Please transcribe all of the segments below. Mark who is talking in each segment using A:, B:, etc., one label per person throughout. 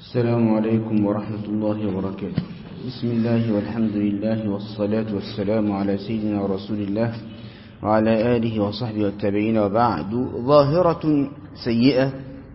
A: السلام عليكم ورحمة الله وبركاته بسم الله والحمد لله والصلاة والسلام على سيدنا رسول الله وعلى آله وصحبه والتابعين وبعد ظاهرة سيئة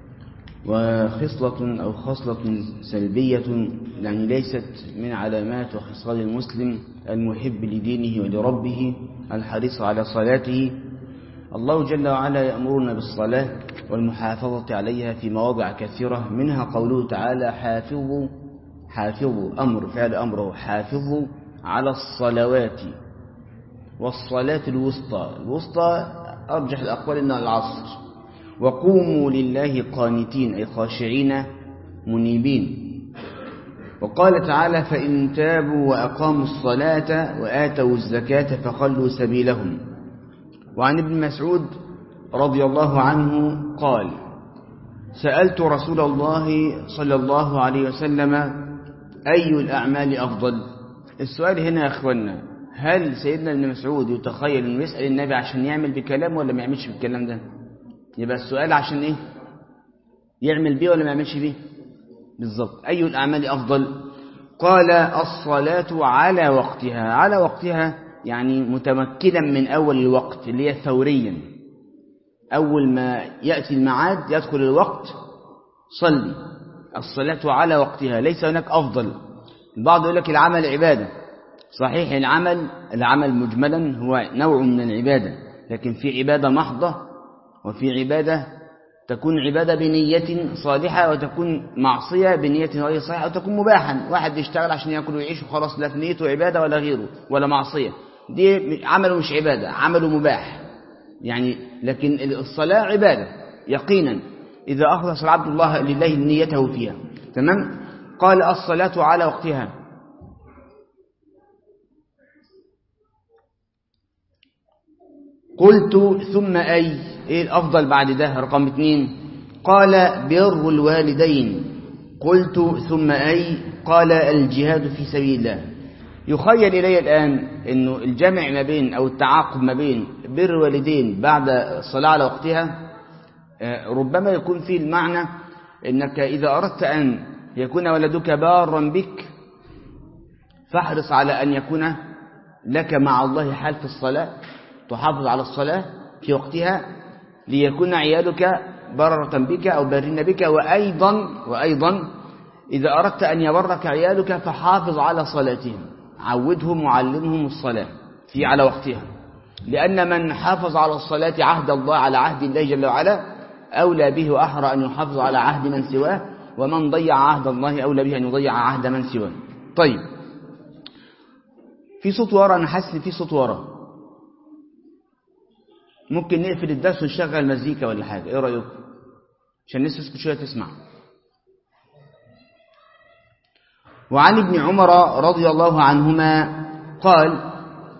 A: وخصلة أو خصلة سلبية يعني ليست من علامات وخصال المسلم المحب لدينه ولربه الحريص على صلاته الله جل وعلا يأمرنا بالصلاة والمحافظة عليها في مواضع كثيرة منها قوله تعالى حافظوا حافظوا أمر فعل أمره حافظوا على الصلوات والصلاة الوسطى الوسطى أرجح الأقوال إنها العصر وقوموا لله قانتين أي خاشعين منيبين وقال تعالى فإن تابوا وأقاموا الصلاة وآتوا الزكاة فخلوا سبيلهم وعن ابن مسعود رضي الله عنه قال سألت رسول الله صلى الله عليه وسلم أي الأعمال أفضل السؤال هنا يا أخوانا هل سيدنا ابن مسعود يتخيل أنه يسأل النبي عشان يعمل بكلام ولا ما يعملش بالكلام ده يبقى السؤال عشان إيه يعمل بيه ولا ما يعملش بيه بالضبط أي الأعمال أفضل قال الصلاة على وقتها على وقتها يعني متمكنا من أول الوقت اللي هي ثوريا أول ما يأتي الميعاد يدخل الوقت صلي الصلاة على وقتها ليس هناك أفضل البعض يقول لك العمل عبادة صحيح العمل العمل مجملا هو نوع من العبادة لكن في عبادة محضة وفي عبادة تكون عبادة بنية صالحة وتكون معصية بنية غير صالحة وتكون مباحا واحد بيشتغل عشان يأكل ويعيش وخلاص لا في نيته عبادة ولا غيره ولا معصية دي عمله مش عبادة عمله مباح يعني لكن الصلاة عبادة يقينا إذا أخلص العبد الله لله نيته فيها تمام قال الصلاة على وقتها قلت ثم أي إيه الأفضل بعد ده رقم اثنين قال بر الوالدين قلت ثم أي قال الجهاد في سبيل الله يخيل إلي الآن أنه الجمع ما بين أو التعاقب ما بين بر الوالدين بعد الصلاة على وقتها ربما يكون فيه المعنى أنك إذا أردت أن يكون ولدك بارا بك فاحرص على أن يكون لك مع الله حال في الصلاة تحافظ على الصلاة في وقتها ليكون عيالك بررة بك أو بارين بك وأيضا وأيضا إذا أردت أن يبرك عيالك فحافظ على صلاتهم عودهم وعلمهم الصلاة في على وقتها لأن من حافظ على الصلاة عهد الله على عهد الله جل وعلا أولى به وأحرى أن يحافظ على عهد من سواه ومن ضيع عهد الله أولى به أن يضيع عهد من سواه طيب في صوت ورا أنا حاسس في صوت ورا ممكن نقفل الدرس ونشغل مزيكا ولا حاجة إيه رأيكم عشان الناس تسكت شوية تسمع وعن ابن عمر رضي الله عنهما قال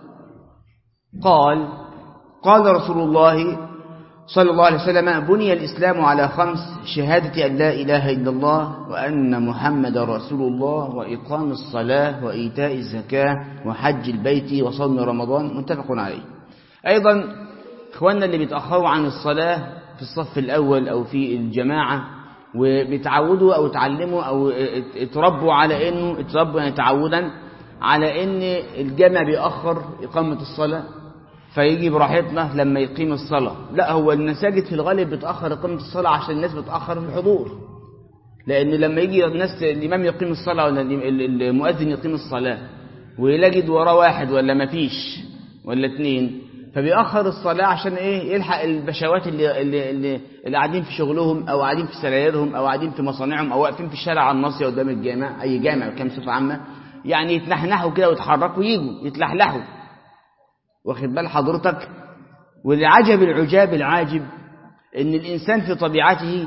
A: قال قال رسول الله صلى الله عليه وسلم بني الإسلام على خمس شهادة أن لا إله إلا الله وأن محمد رسول الله وإقام الصلاة وإيتاء الزكاة وحج البيت وصوم رمضان متفق عليه أيضا إخواننا اللي بيتأخروا عن الصلاة في الصف الأول أو في الجماعة وبيتعودوا أو اتعلموا أو اتربوا على إنه اتربوا يعني تعودا على إن الجامع بيأخر إقامة الصلاة فيجي براحتنا لما يقيم الصلاة لا هو المساجد في الغالب بتأخر إقامة الصلاة عشان الناس بتأخر في الحضور لأن لما يجي الناس الإمام يقيم الصلاة ولا المؤذن يقيم الصلاة ويلاقي وراه واحد ولا مفيش ولا اتنين فبيأخر الصلاة عشان ايه يلحق البشوات اللي, اللي, اللي, اللي قاعدين في شغلهم او قاعدين في سرايرهم او قاعدين في مصانعهم او واقفين في الشارع على الناصية قدام الجامع اي جامع كام صفة عامة يعني يتنحنحوا كده ويتحركوا ويجوا يتلحلحوا واخد بال حضرتك والعجب العجاب العاجب ان الانسان في طبيعته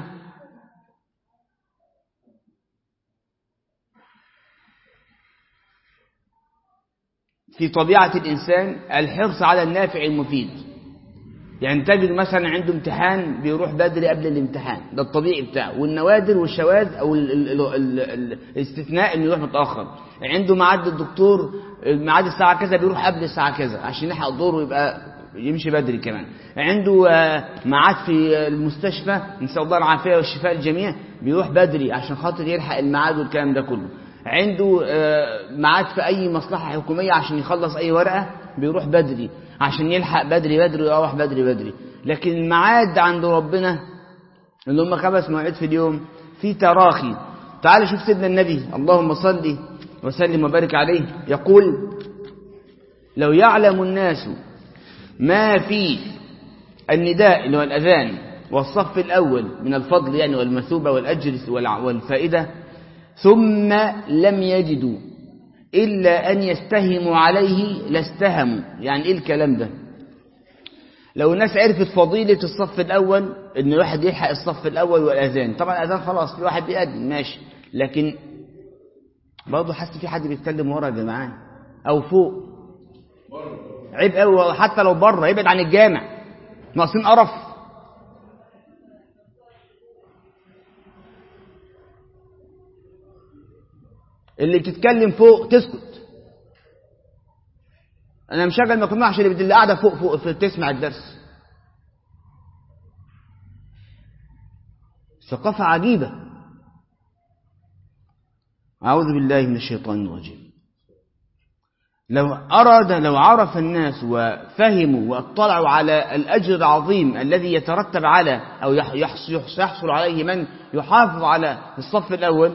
A: في طبيعة الإنسان الحرص على النافع المفيد يعني تجد مثلا عنده امتحان بيروح بدري قبل الامتحان ده الطبيعي بتاعه والنوادر والشواذ أو ال ال ال ال الاستثناء انه يروح متأخر عنده ميعاد الدكتور ميعاد الساعة كذا بيروح قبل الساعة كذا عشان يلحق دوره ويبقى يمشي بدري كمان عنده آه، ميعاد في المستشفى نسأل الله العافية والشفاء الجميع بيروح بدري عشان خاطر يلحق الميعاد والكلام ده كله عنده آه، ميعاد في أي مصلحة حكومية عشان يخلص أي ورقة بيروح بدري عشان يلحق بدري بدري ويروح بدري بدري لكن الميعاد عند ربنا اللي هم خمس مواعيد في اليوم في تراخي تعال شوف سيدنا النبي اللهم صل وسلم وبارك عليه يقول لو يعلم الناس ما في النداء اللي هو الأذان والصف الأول من الفضل يعني والمثوبة والأجر والع- والفائدة ثم لم يجدوا إلا أن يستهموا عليه لاستهموا يعني إيه الكلام ده لو الناس عرفت فضيلة الصف الأول إن الواحد يلحق الصف الأول والأذان طبعا الأذان خلاص في واحد بيأذن ماشي لكن برضه حاسس في حد بيتكلم ورا يا جماعة أو فوق عيب قوي حتى لو بره يبعد عن الجامع ناقصين قرف اللي بتتكلم فوق تسكت انا مشغل مقنوع عشان اللي قاعده فوق فوق في- تسمع الدرس ثقافه عجيبه اعوذ بالله من الشيطان الرجيم لو أراد لو عرف الناس وفهموا واطلعوا على الأجر العظيم الذي يترتب على أو يح- يحص- يحص- يحصل عليه من يحافظ على الصف الأول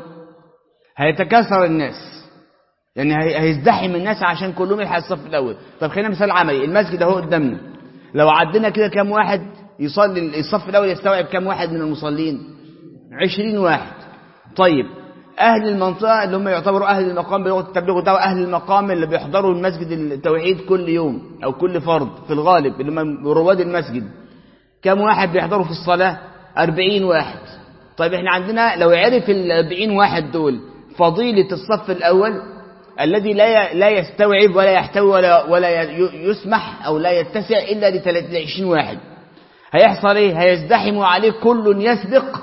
A: هيتكاثر الناس يعني هي- هيزدحم الناس عشان كلهم يلحق الصف الأول طب خلينا مثال عملي المسجد اهو قدامنا لو عدينا كده كام واحد يصلي الصف الأول يستوعب كام واحد من المصلين عشرين واحد طيب أهل المنطقة اللي هم يعتبروا أهل المقام بلغة التبليغ ده أهل المقام اللي بيحضروا المسجد التوحيد كل يوم أو كل فرض في الغالب اللي هم رواد المسجد كم واحد بيحضروا في الصلاة أربعين واحد طيب احنا عندنا لو عرف الأربعين واحد دول فضيلة الصف الأول الذي لا لا يستوعب ولا يحتوي ولا ولا ي- يسمح أو لا يتسع إلا لعشرين واحد هيحصل ايه هيزدحم عليه كل يسبق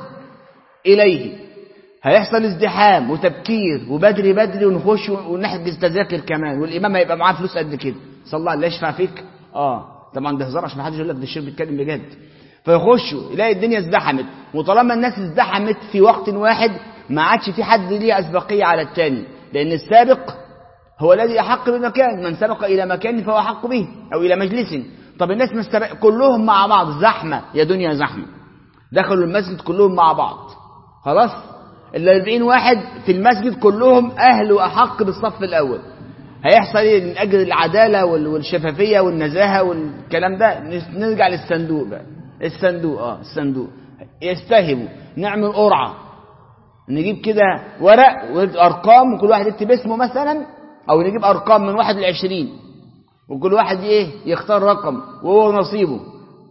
A: إليه هيحصل ازدحام وتبكير وبدري بدري ونخش ونحجز تذاكر كمان والإمام هيبقى معاه فلوس قد كده صلى الله عليه يشفع فيك اه طبعا ده هزار عشان ما حدش يقول لك ده الشيخ بيتكلم بجد فيخشوا يلاقي الدنيا ازدحمت وطالما الناس ازدحمت في وقت واحد ما عادش في حد ليه أسبقية على الثاني لأن السابق هو الذي أحق بالمكان من سبق إلى مكان فهو أحق به أو إلى مجلس طب الناس مستبق كلهم مع بعض زحمة يا دنيا زحمة دخلوا المسجد كلهم مع بعض خلاص ال 40 واحد في المسجد كلهم أهل وأحق بالصف الأول هيحصل ايه من أجل العدالة وال- والشفافية والنزاهة والكلام ده نس- نرجع للصندوق بقى الصندوق اه الصندوق يستهبوا نعمل قرعة نجيب كده ورق وارقام وكل واحد يكتب اسمه مثلا او نجيب ارقام من واحد لعشرين وكل واحد ايه يختار رقم وهو نصيبه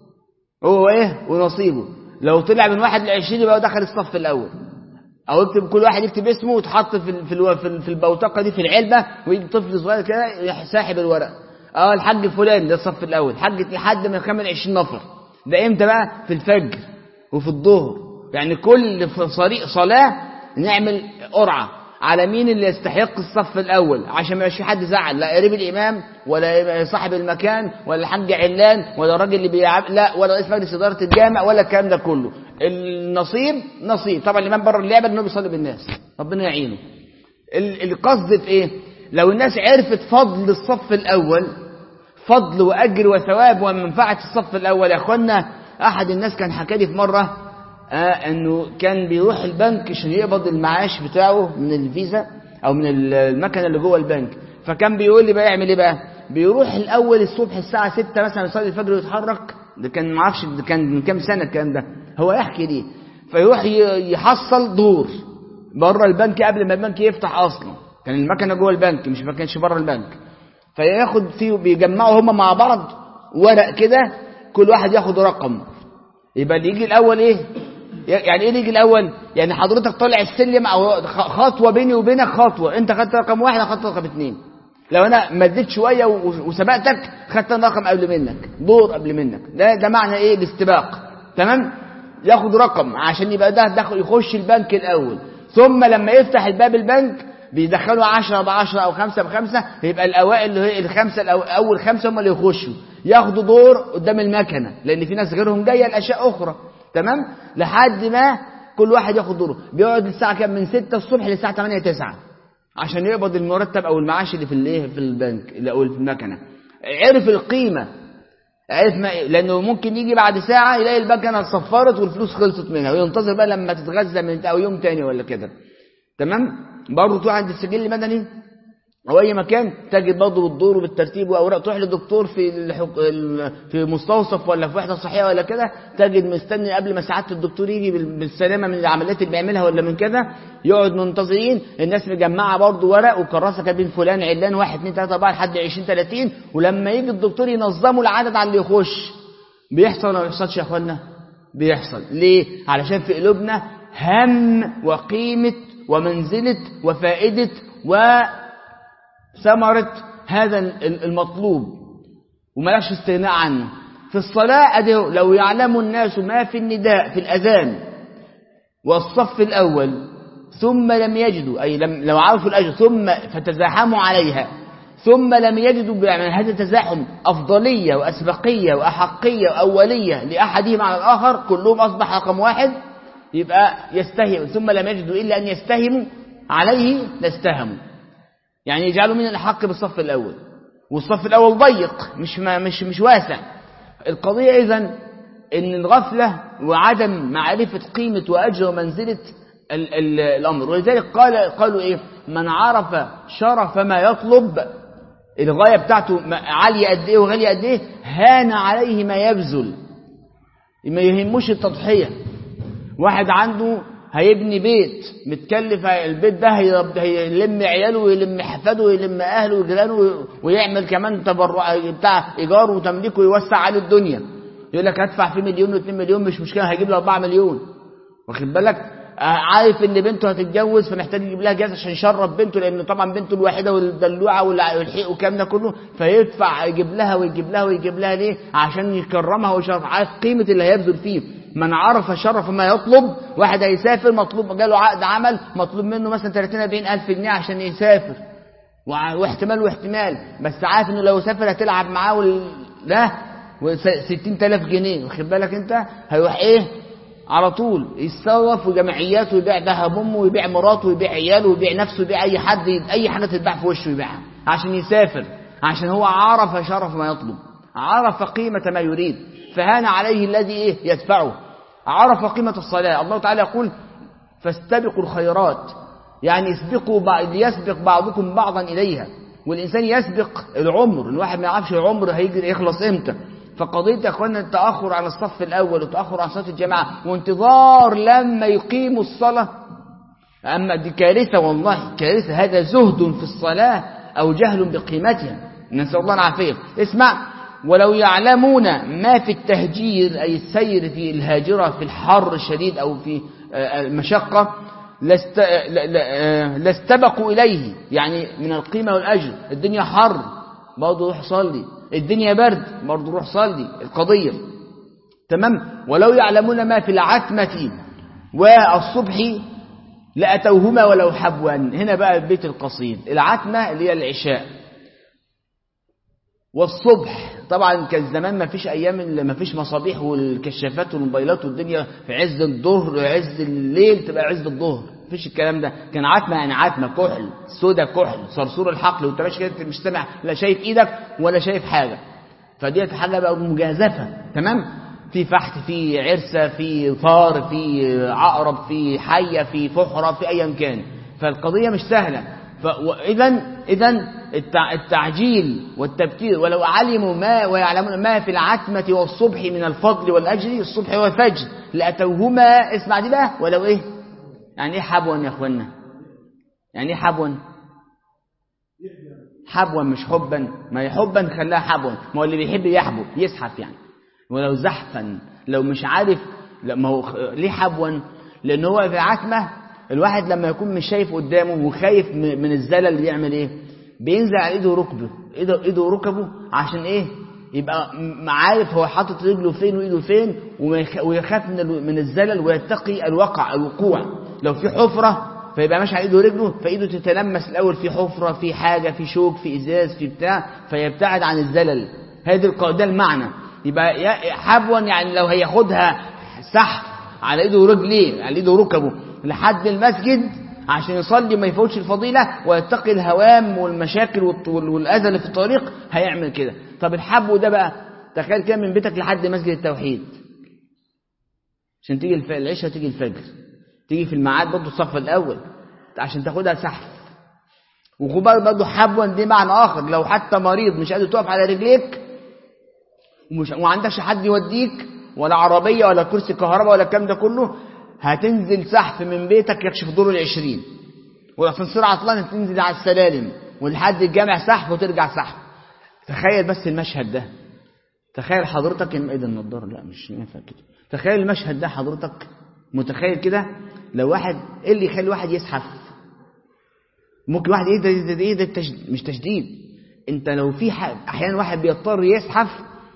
A: هو ايه ونصيبه لو طلع من واحد لعشرين يبقى هو دخل الصف الاول او يكتب كل واحد يكتب اسمه وتحط في ال- في ال- في ال- في البوتقه دي في العلبه ويجي طفل صغير كده يروح ساحب الورق اه الحاج فلان ده الصف الاول حاج لحد ما يكمل 20 نفر ده امتى بقى في الفجر وفي الظهر يعني كل ف- صريق صلاه نعمل قرعه على مين اللي يستحق الصف الاول عشان ما يبقاش في حد زعل لا قريب الامام ولا صاحب المكان ولا الحاج علان ولا الراجل اللي بيلعب لا ولا رئيس مجلس اداره الجامع ولا الكلام ده كله النصيب نصيب طبعا الامام بره اللعبه انه بيصلي بالناس ربنا يعينه ال- القصد في ايه لو الناس عرفت فضل الصف الاول فضل واجر وثواب ومنفعه الصف الاول يا اخوانا احد الناس كان حكى لي في مره آه انه كان بيروح البنك عشان يقبض المعاش بتاعه من الفيزا او من ال- المكنه اللي جوه البنك فكان بيقول لي بقى يعمل ايه بقى بيروح الاول الصبح الساعه 6 مثلا يصلي الفجر ويتحرك ده كان ما اعرفش ده كان من كام سنه الكلام ده هو يحكي لي فيروح ي- يحصل دور بره البنك قبل ما البنك يفتح اصلا كان المكنه جوه البنك مش ما كانش بره البنك فياخد فيه بيجمعوا هما مع بعض ورق كده كل واحد ياخد رقم يبقى اللي يجي الاول ايه يعني ايه اللي يجي الاول يعني حضرتك طالع السلم او خ- خطوه بيني وبينك خطوه انت خدت رقم واحد انا خدت رقم اثنين لو انا مديت شويه و- وسبقتك خدت أنا رقم قبل منك دور قبل منك ده ده معنى ايه الاستباق تمام ياخد رقم عشان يبقى ده دخل يخش البنك الاول ثم لما يفتح الباب البنك بيدخلوا 10 ب 10 او 5 ب 5 يبقى الاوائل اللي هي الخمسه الأو... اول خمسه هم اللي يخشوا ياخدوا دور قدام المكنه لان في ناس غيرهم جايه لاشياء اخرى تمام لحد ما كل واحد ياخد دوره بيقعد الساعه كام من 6 الصبح للساعه 8 9 عشان يقبض المرتب او المعاش اللي في الايه في البنك او في المكنه عرف القيمه عرف ما لانه ممكن يجي بعد ساعه يلاقي المكنه صفرت والفلوس خلصت منها وينتظر بقى لما تتغذى من او يوم تاني ولا كده تمام برضه تروح عند السجل المدني او اي مكان تجد برضه بالدور وبالترتيب واوراق تروح لدكتور في الحق... في مستوصف ولا في وحده صحيه ولا كده تجد مستني قبل ما سعاده الدكتور يجي بالسلامه من العمليات اللي بيعملها ولا من كده يقعد منتظرين الناس مجمعه برضه ورق وكراسه كاتبين فلان علان 1 2 3 4 لحد 20 30 ولما يجي الدكتور ينظموا العدد على اللي يخش بيحصل ولا ما بيحصلش يا اخوانا؟ بيحصل ليه؟ علشان في قلوبنا هم وقيمه ومنزله وفائده و ثمرة هذا المطلوب وملاش استغناء عنه في الصلاة أده لو يعلم الناس ما في النداء في الأذان والصف الأول ثم لم يجدوا أي لم لو عرفوا الأجر ثم فتزاحموا عليها ثم لم يجدوا بيعمل هذا التزاحم أفضلية وأسبقية وأحقية وأولية لأحدهم على الآخر كلهم أصبح رقم واحد يبقى يستهم ثم لم يجدوا إلا أن يستهموا عليه لاستهموا يعني يجعلوا من الأحق بالصف الأول والصف الأول ضيق مش ما مش مش واسع القضية إذن إن الغفلة وعدم معرفة قيمة وأجر ومنزلة ال ال الأمر ولذلك قال قالوا إيه من عرف شرف ما يطلب الغاية بتاعته عالية قد إيه وغالية قد إيه هان عليه ما يبذل ما يهموش التضحية واحد عنده هيبني بيت متكلف البيت ده هيلم عياله ويلم حفاده ويلم اهله وجيرانه ويعمل كمان تبرع بتاع ايجار وتمليك ويوسع عليه الدنيا يقول لك هدفع فيه مليون و2 مليون مش مشكله هجيب له 4 مليون واخد بالك عارف ان بنته هتتجوز فمحتاج يجيب لها جهاز عشان يشرف بنته لان طبعا بنته الوحيده والدلوعه والحيق والكلام ده كله فيدفع يجيب لها ويجيب لها ويجيب لها ليه عشان يكرمها ويشرف عارف قيمه اللي هيبذل فيه من عرف شرف ما يطلب واحد هيسافر مطلوب جاله عقد عمل مطلوب منه مثلا 30 40 الف جنيه عشان يسافر واحتمال واحتمال بس عارف انه لو سافر هتلعب معاه وال... لا 60000 جنيه واخد بالك انت هيروح ايه على طول يتصرف وجمعيات ويبيع ذهب امه ويبيع مراته ويبيع عياله ويبيع نفسه ويبيع اي حد اي حاجه تتباع في وشه يبيعها عشان يسافر عشان هو عرف شرف ما يطلب عرف قيمه ما يريد فهان عليه الذي ايه يدفعه عرف قيمة الصلاة الله تعالى يقول فاستبقوا الخيرات يعني يسبقوا بعض يسبق بعضكم بعضا إليها والإنسان يسبق العمر الواحد ما يعرفش العمر هيجي يخلص إمتى فقضية يا أخوانا التأخر عن الصف الأول والتأخر عن صلاة الجماعة وانتظار لما يقيموا الصلاة أما دي كارثة والله كارثة هذا زهد في الصلاة أو جهل بقيمتها نسأل الله العافية اسمع ولو يعلمون ما في التهجير أي السير في الهاجرة في الحر الشديد أو في المشقة لاست... لاستبقوا إليه يعني من القيمة والأجر الدنيا حر برضه روح صلي الدنيا برد برضه روح صلي القضية تمام ولو يعلمون ما في العتمة والصبح لأتوهما ولو حبوا هنا بقى البيت القصيد العتمة اللي هي العشاء والصبح طبعا كان زمان ما فيش ايام ما فيش مصابيح والكشافات والموبايلات والدنيا في عز الظهر عز الليل تبقى عز الظهر مفيش الكلام ده كان عتمه يعني عتمه كحل سودا كحل صرصور الحقل وانت ماشي كده مش سامع لا شايف ايدك ولا شايف حاجه فديت حاجه بقى مجازفه تمام في فحت في عرسه في ثار في عقرب في حيه في فحره في ايا كان فالقضيه مش سهله فاذا اذا التعجيل والتبكير ولو علموا ما ويعلمون ما في العتمة والصبح من الفضل والأجر الصبح والفجر لأتوهما اسمع دي بقى ولو إيه يعني إيه حبوا يا أخوانا يعني إيه حبوا حبوا مش حبا ما هي حبا خلاها حبوا ما هو اللي بيحب يحبو يزحف يعني ولو زحفا لو مش عارف ما هو ليه حبوا لأن هو في العتمة الواحد لما يكون مش شايف قدامه وخايف من الزلل يعمل ايه بينزل على ايده وركبه ايده ايده وركبه عشان ايه يبقى عارف هو حاطط رجله فين وايده فين ويخاف من من الزلل ويتقي الوقع الوقوع لو في حفره فيبقى ماشي على ايده ورجله فايده تتلمس الاول في حفره في حاجه في شوك في ازاز في بتاع فيبتعد عن الزلل هذا ده المعنى يبقى حبوا يعني لو هياخدها سحب على ايده ورجليه على ايده وركبه لحد المسجد عشان يصلي ما يفوتش الفضيلة ويتقي الهوام والمشاكل والأذى اللي في الطريق هيعمل كده طب الحب ده بقى تخيل كده من بيتك لحد مسجد التوحيد عشان تيجي الف... العشاء تيجي الفجر تيجي في الميعاد برضه الصف الأول عشان تاخدها سحب وخبار برضه حبوا دي معنى آخر لو حتى مريض مش قادر تقف على رجليك ومش وما عندكش حد يوديك ولا عربية ولا كرسي كهرباء ولا الكلام ده كله هتنزل سحف من بيتك يكشف دور العشرين والاسانسير عطلان هتنزل على السلالم ولحد الجامع سحف وترجع سحف تخيل بس المشهد ده تخيل حضرتك ان ايه ده النضاره لا مش ينفع كده تخيل المشهد ده حضرتك متخيل كده لو واحد ايه اللي يخلي واحد يزحف ممكن واحد ايه ده ده ايه ده تشد... مش تشديد انت لو في احيانا واحد بيضطر يزحف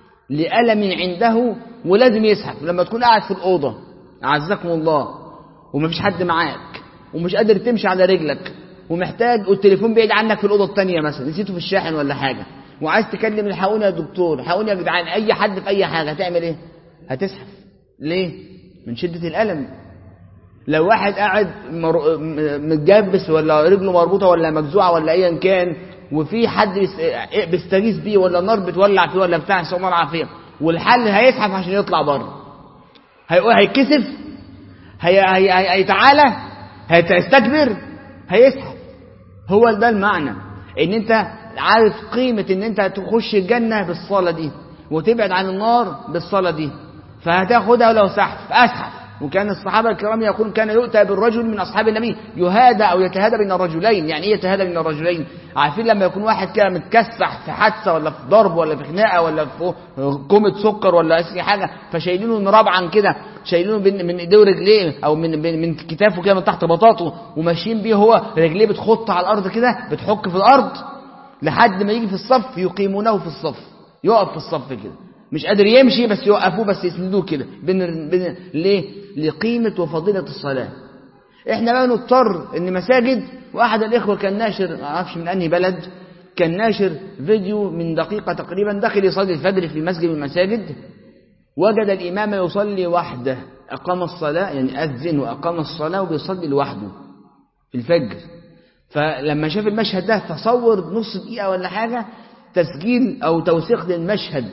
A: لألم عنده ولازم يزحف لما تكون قاعد في الأوضة أعزكم الله ومفيش حد معاك ومش قادر تمشي على رجلك ومحتاج والتليفون بعيد عنك في الأوضة التانية مثلا نسيته في الشاحن ولا حاجة وعايز تكلم الحقوني يا دكتور حقوني يا جدعان أي حد في أي حاجة هتعمل إيه؟ هتزحف ليه؟ من شدة الألم لو واحد قاعد مر... متجبس ولا رجله مربوطة ولا مجزوعة ولا أيا كان وفي حد بيستغيث بيه ولا النار بتولع فيه ولا بتاع نسأل الله العافية والحل هيزحف عشان يطلع بره هيتكسف هي هي هيتعالى هيستكبر هيزحف هو ده المعنى ان انت عارف قيمة ان انت تخش الجنة بالصلاة دي وتبعد عن النار بالصلاة دي فهتاخدها لو سحف اسحف وكان الصحابة الكرام يقول كان يؤتى بالرجل من أصحاب النبي يهادى أو يتهادى بين الرجلين يعني إيه يتهادى بين الرجلين عارفين لما يكون واحد كده متكسح في حادثة ولا في ضرب ولا في خناقة ولا في كومة سكر ولا أي حاجة فشايلينه مرابعا كده شايلينه من ايديه ورجليه او من من كتافه كده من تحت بطاطه وماشيين بيه هو رجليه بتخط على الارض كده بتحك في الارض لحد ما يجي في الصف يقيمونه في الصف يقف في الصف كده مش قادر يمشي بس يوقفوه بس يسندوه كده بين بين ليه لقيمة وفضيلة الصلاة احنا بقى نضطر ان مساجد واحد الاخوة كان ناشر ما اعرفش من انهي بلد كان ناشر فيديو من دقيقة تقريبا داخل يصلي الفجر في مسجد من المساجد وجد الإمام يصلي وحده أقام الصلاة يعني أذن وأقام الصلاة وبيصلي لوحده في الفجر فلما شاف المشهد ده تصور نص دقيقة ولا حاجة تسجيل أو توثيق للمشهد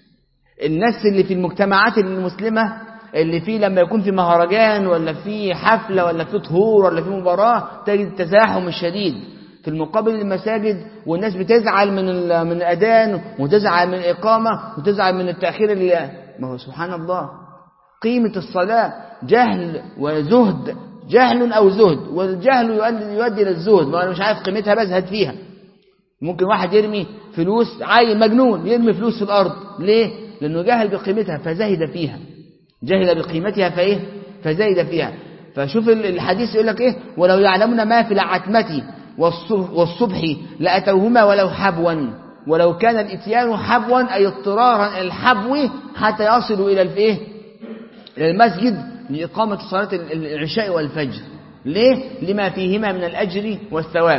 A: الناس اللي في المجتمعات المسلمة اللي فيه لما يكون في مهرجان ولا في حفلة ولا في طهور ولا في مباراة تجد التزاحم الشديد في المقابل المساجد والناس بتزعل من من الأذان وتزعل من الإقامة وتزعل من التأخير اللي ما هو سبحان الله قيمة الصلاة جهل وزهد جهل أو زهد والجهل يؤدي للزهد ما أنا مش عارف قيمتها بزهد فيها ممكن واحد يرمي فلوس عيل مجنون يرمي فلوس في الأرض ليه؟ لأنه جهل بقيمتها فزهد فيها جهل بقيمتها فإيه؟ فزهد فيها فشوف الحديث يقول لك إيه ولو يعلمون ما في العتمة والصبح لأتوهما ولو حبوا ولو كان الاتيان حبوا أي اضطرارا الحبو حتى يصلوا إلى الإيه؟ إلى المسجد لإقامة صلاة العشاء والفجر ليه؟ لما فيهما من الأجر والثواب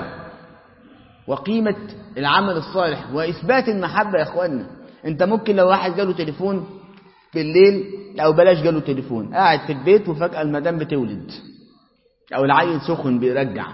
A: وقيمة العمل الصالح وإثبات المحبة يا إخواننا أنت ممكن لو واحد جاله تليفون بالليل أو بلاش جاله تليفون قاعد في البيت وفجأة المدام بتولد أو العيل سخن بيرجع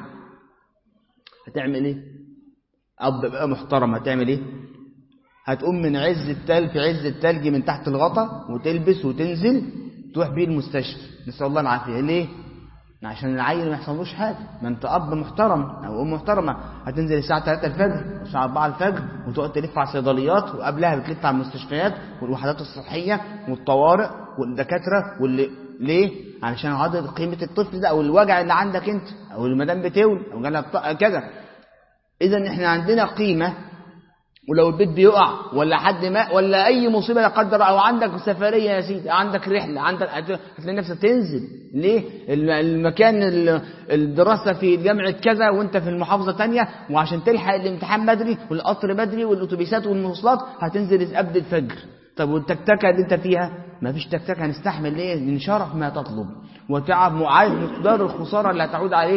A: هتعمل إيه؟ أب بقى محترم هتعمل إيه؟ هتقوم من عز التلج في عز التلج من تحت الغطا وتلبس وتنزل تروح بيه المستشفى نسأل الله العافية ليه؟ عشان العيل ما يحصلوش حاجة ما انت أب محترم أو أم محترمة هتنزل الساعة 3 الفجر الساعة 4 الفجر وتقعد تلف على الصيدليات وقبلها بتلف على المستشفيات والوحدات الصحية والطوارئ والدكاترة واللي ليه؟ علشان عدد قيمة الطفل ده أو الوجع اللي عندك أنت أو المدام بتولد أو جالها كذا إذا إحنا عندنا قيمة ولو البيت بيقع ولا حد مات ولا اي مصيبه لا قدر او عندك سفريه يا سيدي عندك رحله عندك هتلاقي نفسك تنزل ليه المكان الدراسه في جامعه كذا وانت في المحافظه تانية وعشان تلحق الامتحان بدري والقطر بدري والاتوبيسات والمواصلات هتنزل قبل الفجر طب والتكتكه اللي انت فيها ما فيش تكتكه هنستحمل ليه من شرف ما تطلب وتعب معايز مقدار الخساره اللي هتعود عليك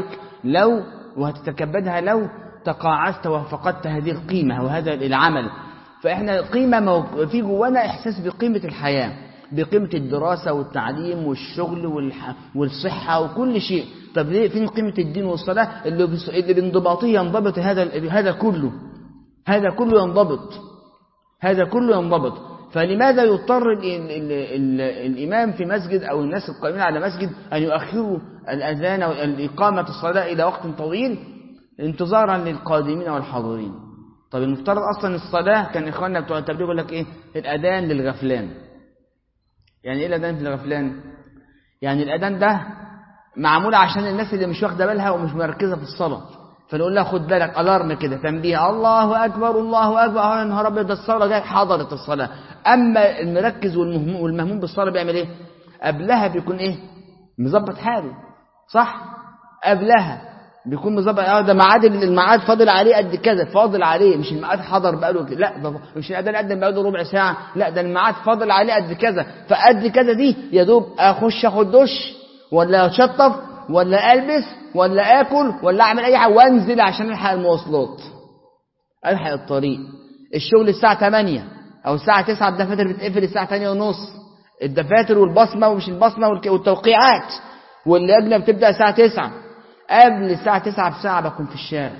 A: لو وهتتكبدها لو تقاعست وفقدت هذه القيمة وهذا العمل فإحنا قيمة مو... في جوانا إحساس بقيمة الحياة بقيمة الدراسة والتعليم والشغل والح... والصحة وكل شيء طب ليه فين قيمة الدين والصلاة اللي, بس... اللي بانضباطه ينضبط هذا هذا كله هذا كله ينضبط هذا كله ينضبط فلماذا يضطر ال ال ال الإمام في مسجد أو الناس القائمين على مسجد أن يؤخروا الأذان أو الإقامة الصلاة إلى وقت طويل انتظارا للقادمين والحاضرين طب المفترض أصلا الصلاة كان إخواننا بتوع التبليغ يقول لك إيه الأذان للغفلان يعني إيه الأذان للغفلان يعني الأذان ده معمول عشان الناس اللي مش واخدة بالها ومش مركزة في الصلاة فنقول لها خد بالك الارم كده تنبيه الله اكبر الله اكبر يا نهار ابيض الصلاه جاي حضرت الصلاه اما المركز والمهموم والمهموم بالصلاه بيعمل ايه قبلها بيكون ايه مظبط حاله صح قبلها بيكون مظبط اه ده ميعاد الميعاد فاضل عليه قد كذا فاضل عليه مش الميعاد حضر بقاله كده لا ده مش الاذان قدم بقاله ربع ساعه لا ده الميعاد فاضل عليه قد كذا فقد كذا دي يا دوب اخش اخد دش ولا اشطف ولا البس ولا اكل ولا اعمل اي حاجه وانزل عشان الحق المواصلات الحق الطريق الشغل الساعه 8 او الساعه 9 الدفاتر بتقفل الساعه 8 ونص الدفاتر والبصمه ومش البصمه والتوقيعات واللجنه بتبدا الساعه 9 قبل الساعه 9 بساعه بكون في الشارع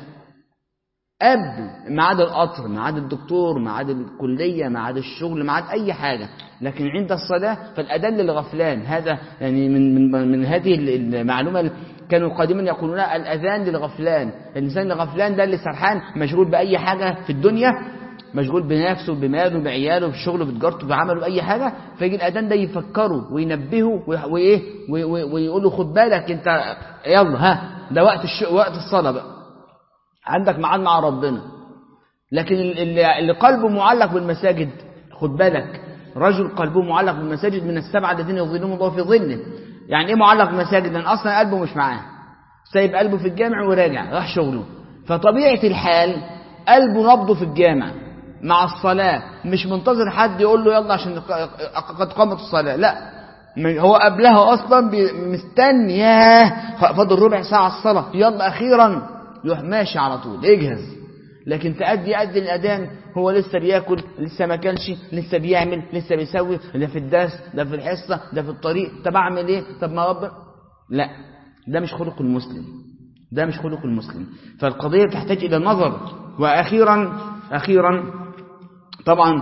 A: قبل ميعاد القطر ميعاد الدكتور ميعاد الكليه ميعاد الشغل ميعاد اي حاجه لكن عند الصلاه فالاذان للغفلان هذا يعني من من من هذه المعلومه كانوا قديما يقولون الاذان للغفلان الانسان الغفلان ده اللي سرحان مشغول باي حاجه في الدنيا مشغول بنفسه بماله بعياله بشغله بتجارته بعمله باي حاجه فيجي الاذان ده يفكره وينبهه وايه ويقول له خد بالك انت يلا ها ده وقت الش... وقت الصلاه بقى عندك ميعاد مع ربنا لكن اللي, اللي قلبه معلق بالمساجد خد بالك رجل قلبه معلق بالمساجد من السبعه الذين يظلهم الله في ظله يعني ايه معلق بالمساجد لان اصلا قلبه مش معاه سايب قلبه في الجامع وراجع راح شغله فطبيعه الحال قلبه نبضه في الجامع مع الصلاه مش منتظر حد يقول له يلا عشان قد قامت الصلاه لا هو قبلها اصلا مستني ياه فاضل ربع ساعه الصلاه يلا اخيرا يروح ماشي على طول يجهز لكن تأدي يأدي الأذان هو لسه بياكل لسه ما كلش لسه بيعمل لسه بيسوي ده في الدرس ده في الحصة ده في الطريق طب أعمل إيه طب ما رب لا ده مش خلق المسلم ده مش خلق المسلم فالقضية تحتاج إلى نظر وأخيرا أخيرا طبعا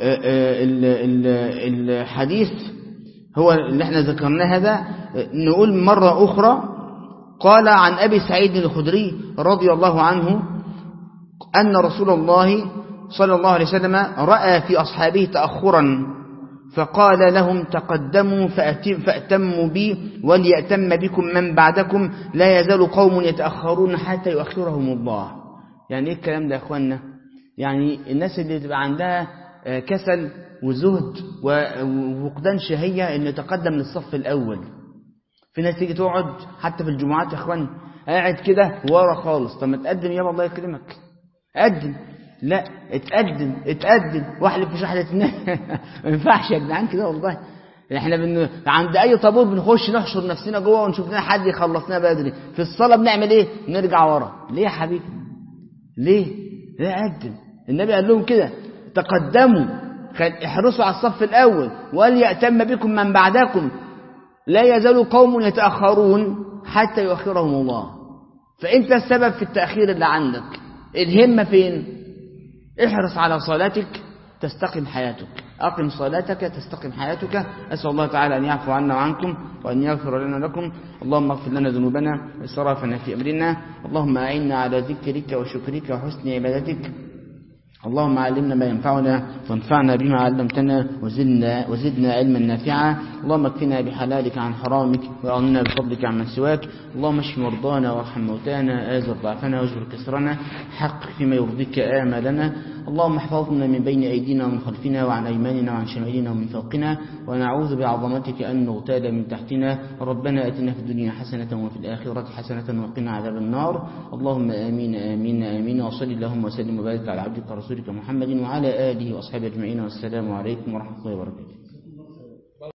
A: الحديث هو اللي احنا ذكرناه هذا نقول مرة أخرى قال عن أبي سعيد الخدري رضي الله عنه أن رسول الله صلى الله عليه وسلم رأى في أصحابه تأخرا فقال لهم تقدموا فأتموا بي وليأتم بكم من بعدكم لا يزال قوم يتأخرون حتى يؤخرهم الله يعني ايه الكلام ده يا اخوانا يعني الناس اللي تبقى عندها كسل وزهد وفقدان شهية ان يتقدم للصف الاول في ناس تيجي تقعد حتى في الجمعات يا اخوان قاعد كده ورا خالص طب ما تقدم يابا الله يكرمك قدم لا اتقدم اتقدم واحلف في شحنة ما ينفعش يا جدعان كده والله احنا بن... عند اي طابور بنخش نحشر نفسنا جوه ونشوف لنا حد يخلصنا بدري في الصلاه بنعمل ايه نرجع ورا ليه يا حبيبي ليه لا قدم النبي قال لهم كده تقدموا احرصوا على الصف الاول وليأتم بكم من بعدكم لا يزال قوم يتأخرون حتى يؤخرهم الله فأنت السبب في التأخير اللي عندك الهمة فين احرص على صلاتك تستقم حياتك أقم صلاتك تستقم حياتك أسأل الله تعالى أن يعفو عنا وعنكم وأن يغفر لنا لكم اللهم اغفر لنا ذنوبنا وإسرافنا في أمرنا اللهم أعنا على ذكرك وشكرك وحسن عبادتك اللهم علمنا ما ينفعنا وانفعنا بما علمتنا وزدنا, وزدنا علما نافعا اللهم اكفنا بحلالك عن حرامك وأغننا بفضلك عن من سواك اللهم اشف مرضانا وارحم موتانا آزر ضعفنا واجبر كسرنا حقق فيما يرضيك آمالنا اللهم احفظنا من بين أيدينا ومن خلفنا وعن أيماننا وعن شمالنا ومن فوقنا ونعوذ بعظمتك أن نغتال من تحتنا ربنا أتنا في الدنيا حسنة وفي الآخرة حسنة وقنا عذاب النار اللهم آمين آمين آمين وصل اللهم وسلم وبارك على عبدك ورسولك محمد وعلى آله وأصحابه أجمعين والسلام عليكم ورحمة الله وبركاته